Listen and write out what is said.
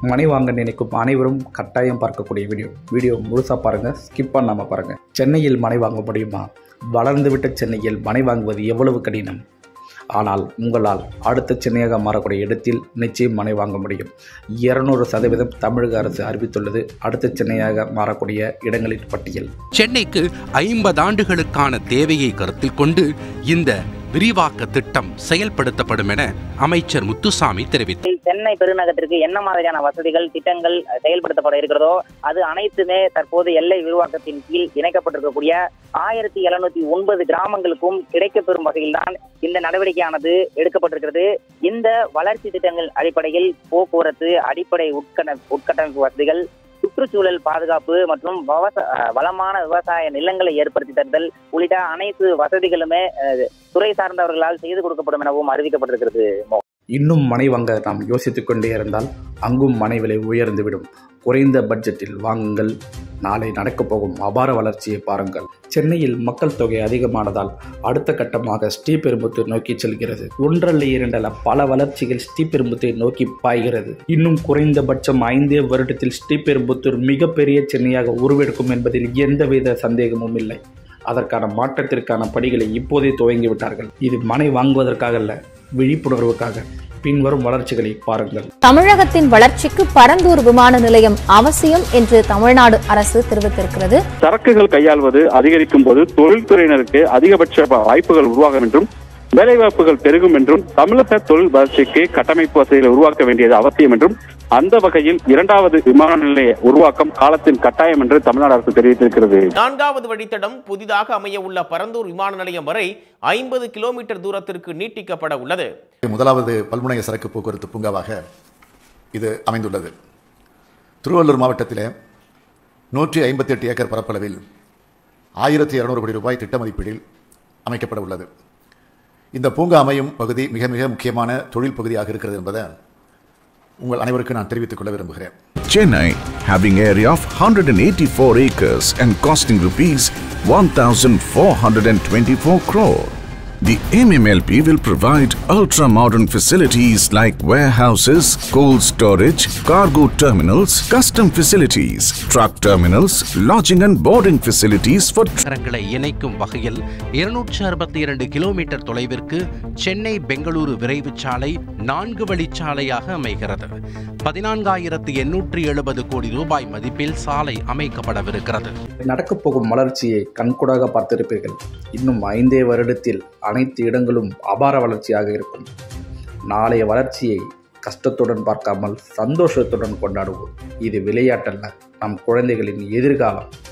மனை வாங்க நினைக்கும் அனைவரும் கட்டாயம் பார்க்கக்கூடிய வீடியோ வீடியோ முழுசாக பாருங்கள் ஸ்கிப் பண்ணாமல் பாருங்கள் சென்னையில் மனை வாங்க முடியுமா வளர்ந்துவிட்ட சென்னையில் மனை வாங்குவது எவ்வளவு கடினம் ஆனால் உங்களால் அடுத்த சென்னையாக மாறக்கூடிய இடத்தில் நிச்சயம் மனை வாங்க முடியும் இருநூறு சதவீதம் தமிழக அரசு அறிவித்துள்ளது அடுத்த சென்னையாக மாறக்கூடிய இடங்களின் பட்டியல் சென்னைக்கு ஐம்பது ஆண்டுகளுக்கான தேவையை கருத்தில் கொண்டு இந்த விரிவாக்க திட்டம் செயல்படுத்தப்படும் என அமைச்சர் முத்துசாமி தெரிவித்தார் சென்னை பெருநகரத்திற்கு என்ன மாதிரியான வசதிகள் திட்டங்கள் செயல்படுத்தப்பட இருக்கிறதோ அது அனைத்துமே தற்போது எல்லை விரிவாக்கத்தின் கீழ் இணைக்கப்பட்டிருக்கக்கூடிய ஆயிரத்தி எழுநூத்தி ஒன்பது கிராமங்களுக்கும் கிடைக்கப்பெறும் வகையில்தான் இந்த நடவடிக்கையானது எடுக்கப்பட்டிருக்கிறது இந்த வளர்ச்சி திட்டங்கள் அடிப்படையில் போக்குவரத்து அடிப்படை உட்கட்ட உட்கட்டமைப்பு வசதிகள் சுற்றுச்சூழல் பாதுகாப்பு மற்றும் விவசா- அஹ் வளமான விவசாய நிலங்களை ஏற்படுத்தி தருதல் உள்ளிட்ட அனைத்து வசதிகளுமே அஹ், துறை சார்ந்தவர்களால் செய்து கொடுக்கப்படும் எனவும் அறிவிக்கப்பட்டிருக்கிறது இன்னும் மனை வாங்க நாம் யோசித்துக் கொண்டே இருந்தால் அங்கும் மனை விலை உயர்ந்துவிடும் குறைந்த பட்ஜெட்டில் வாங்குங்கள் நாளை நடக்கப் போகும் அபார வளர்ச்சியை பாருங்கள் சென்னையில் மக்கள் தொகை அதிகமானதால் அடுத்த கட்டமாக ஸ்ரீபெரும்புத்தூர் நோக்கி செல்கிறது ஒன்றல்ல இரண்டல்ல பல வளர்ச்சிகள் ஸ்ரீபெரும்புத்தூரை நோக்கி பாய்கிறது இன்னும் குறைந்தபட்சம் ஐந்தே வருடத்தில் ஸ்ரீபெரும்புத்தூர் மிகப்பெரிய சென்னையாக உருவெடுக்கும் என்பதில் எந்தவித சந்தேகமும் இல்லை அதற்கான மாற்றத்திற்கான படிகளை இப்போதே துவங்கி விட்டார்கள் இது மனை வாங்குவதற்காக அல்ல விழிப்புணர்வுக்காக பின்வரும் வளர்ச்சிகளை பாருங்கள் தமிழகத்தின் வளர்ச்சிக்கு பரந்தூர் விமான நிலையம் அவசியம் என்று தமிழ்நாடு அரசு தெரிவித்திருக்கிறது சரக்குகள் கையாள்வது அதிகரிக்கும் போது தொழில்துறையினருக்கு அதிகபட்ச வாய்ப்புகள் உருவாகும் என்றும் வேலைவாய்ப்புகள் பெருகும் என்றும் தமிழக தொழில் வளர்ச்சிக்கு கட்டமைப்பு வசதிகளை உருவாக்க வேண்டியது அவசியம் என்றும் அந்த வகையில் இரண்டாவது விமான நிலைய உருவாக்கம் காலத்தின் கட்டாயம் என்று தமிழ்நாடு அரசு தெரிவித்திருக்கிறது நான்காவது வழித்தடம் புதிதாக அமைய உள்ள பரந்தூர் விமான நிலையம் வரை ஐம்பது கிலோமீட்டர் தூரத்திற்கு நீட்டிக்கப்பட உள்ளது முதலாவது பல்முனைய சரக்கு போக்குவரத்து பூங்காவாக இது அமைந்துள்ளது திருவள்ளூர் மாவட்டத்திலே நூற்றி ஐம்பத்தி எட்டு ஏக்கர் பரப்பளவில் ஆயிரத்தி இரநூறு கோடி ரூபாய் திட்ட மதிப்பீடில் அமைக்கப்பட உள்ளது இந்த பூங்கா அமையும் பகுதி மிக மிக முக்கியமான தொழில் பகுதியாக இருக்கிறது என்பதை உங்கள் அனைவருக்கும் நான் தெரிவித்துக் கொள்ள விரும்புகிறேன் Chennai, having area of 184 acres and costing rupees 1,424 crore. The MMLP will provide ultra-modern facilities like warehouses, cold storage, cargo terminals, custom facilities, truck terminals, lodging and boarding facilities for நகரங்களை இணைக்கும் வகையில் இருநூற்று அறுபத்தி இரண்டு கிலோமீட்டர் தொலைவிற்கு சென்னை பெங்களூரு விரைவு சாலை நான்கு வழிச்சாலையாக அமைகிறது பதினான்காயிரத்து எண்ணூற்றி எழுபது கோடி ரூபாய் மதிப்பில் சாலை அமைக்கப்படவிருக்கிறது நடக்கப் போகும் வளர்ச்சியை கண்கூடாக பார்த்திருப்பீர்கள் இன்னும் ஐந்தே வருடத்தில் அனைத்து இடங்களும் அபார வளர்ச்சியாக இருக்கும் நாளைய வளர்ச்சியை கஷ்டத்துடன் பார்க்காமல் சந்தோஷத்துடன் கொண்டாடுவோம் இது விளையாட்டல்ல நம் குழந்தைகளின் எதிர்காலம்